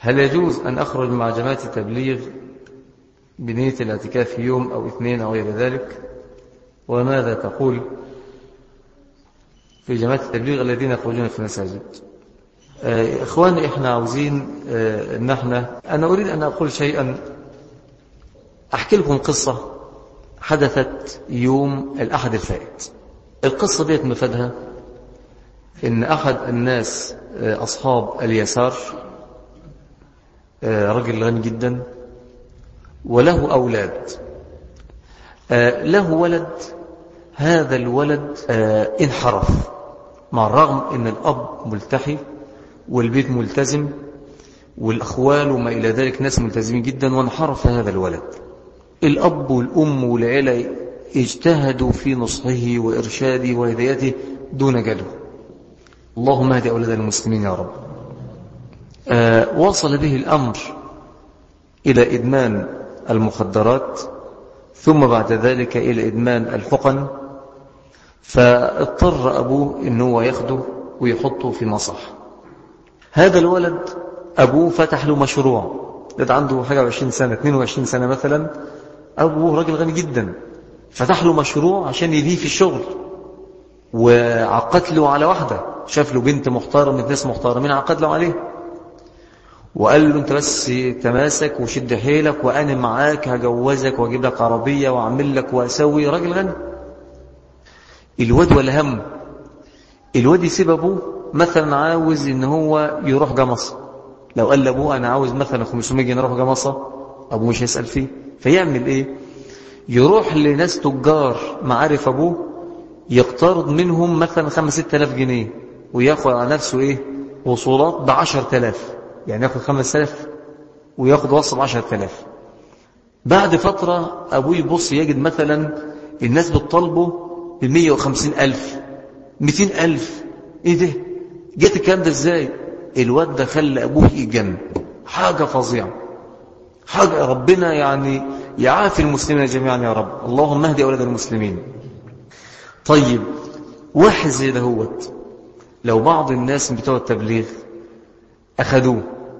هل يجوز أن أخرج مع جماعة التبليغ بنية الاعتكاف في يوم أو اثنين أو غير ذلك وماذا تقول في جماعة التبليغ الذين يخرجون في المساجد آه إخواني إحنا عاوزين آه إن إحنا أنا أريد أن أقول شيئا أحكي لكم قصة حدثت يوم الأحد الفائت القصة ديت مفادها إن أحد الناس آه أصحاب اليسار رجل غني جدا وله أولاد له ولد هذا الولد انحرف مع الرغم أن الأب ملتحي والبيت ملتزم والأخوال وما إلى ذلك ناس ملتزمين جدا وانحرف هذا الولد الأب والأم والعيلة اجتهدوا في نصحه وإرشاده وهدايته دون جدوى اللهم اهدي أولاد المسلمين يا رب آه وصل به الأمر إلى إدمان المخدرات ثم بعد ذلك إلى إدمان الحقن فاضطر أبوه أنه ياخده ويحطه في مصح هذا الولد أبوه فتح له مشروع ده عنده حاجة 20 سنة 22 سنة مثلا أبوه راجل غني جدا فتح له مشروع عشان يليه في الشغل وعقد له على واحدة شاف له بنت محترمة ناس محترمين عقد له عليه وقال له انت بس تماسك وشد حيلك وانا معاك هجوزك واجيب لك عربية واعمل لك واسوي راجل غني الواد ولا هم الواد يسيب ابوه مثلا عاوز ان هو يروح جمصة لو قال لابوه انا عاوز مثلا 500 جنيه اروح جمصة ابوه مش هيسأل فيه فيعمل ايه يروح لناس تجار معارف ابوه يقترض منهم مثلا 5 6000 جنيه وياخد على نفسه ايه وصولات ب 10000 يعني ياخد 5000 وياخد وصل 10000 بعد فترة أبوه يبص يجد مثلا الناس بتطالبه ب 150000 200000 إيه ده جت الكلام ده إزاي الواد ده خلى أبوه يجن حاجة فظيعة حاجة ربنا يعني يعافي المسلمين جميعا يا رب اللهم اهدي أولاد المسلمين طيب واحد زي دهوت لو بعض الناس بتوع التبليغ أخذوه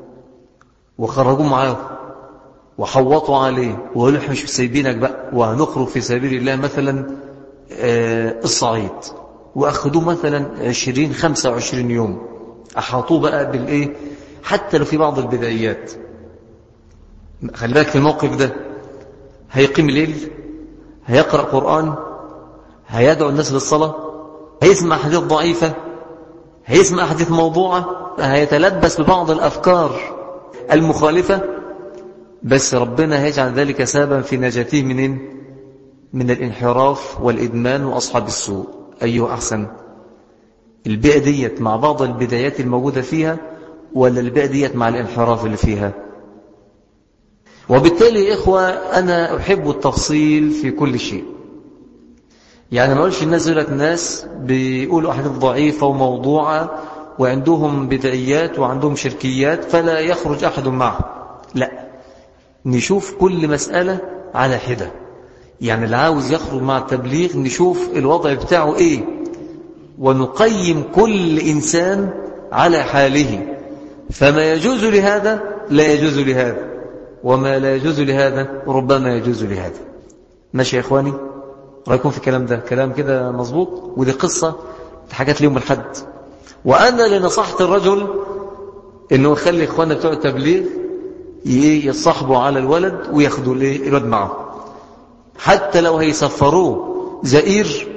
وخرجوا معاه وحوطوا عليه وقالوا احنا مش سايبينك بقى وهنخرج في سبيل الله مثلا آه الصعيد وأخذوه مثلا 20 25 يوم أحاطوه بقى بالإيه حتى لو في بعض البدايات خلي بالك في الموقف ده هيقيم الليل هيقرأ قرآن هيدعو الناس للصلاة هيسمع حديث ضعيفة هيسمع حديث موضوعة هيتلبس ببعض الأفكار المخالفة بس ربنا هيجعل ذلك سببا في نجاته من من الانحراف والإدمان وأصحاب السوء أيه أحسن البيئة ديت مع بعض البدايات الموجودة فيها ولا البيئة ديت مع الانحراف اللي فيها وبالتالي إخوة أنا أحب التفصيل في كل شيء يعني ما أقولش الناس دولت ناس بيقولوا أحاديث ضعيفة وموضوعة وعندهم بدعيات وعندهم شركيات فلا يخرج أحد معه لا نشوف كل مسألة على حدة يعني اللي عاوز يخرج مع التبليغ نشوف الوضع بتاعه إيه ونقيم كل إنسان على حاله فما يجوز لهذا لا يجوز لهذا وما لا يجوز لهذا ربما يجوز لهذا ماشي يا إخواني رأيكم في الكلام ده كلام كده مظبوط ودي قصة حاجات ليوم الحد وأنا لنصحت الرجل إنه يخلي إخواننا بتوع التبليغ يصاحبوا على الولد وياخدوا الولد معه حتى لو هيسفروه زئير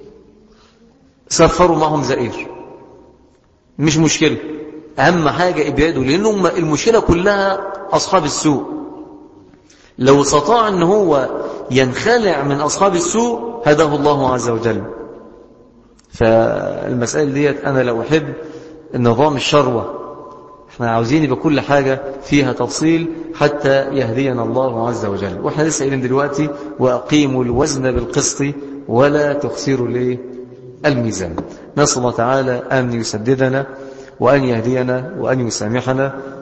سفروا معهم زئير مش مشكلة أهم حاجة إبعاده لأنه المشكلة كلها أصحاب السوء لو استطاع أن هو ينخلع من أصحاب السوء هداه الله عز وجل فالمسألة ديت أنا لو أحب النظام الشروة احنا عاوزين يبقى كل حاجة فيها تفصيل حتى يهدينا الله عز وجل واحنا لسه قايلين دلوقتي وأقيموا الوزن بالقسط ولا تخسروا ليه الميزان نسأل الله تعالى أن يسددنا وأن يهدينا وأن يسامحنا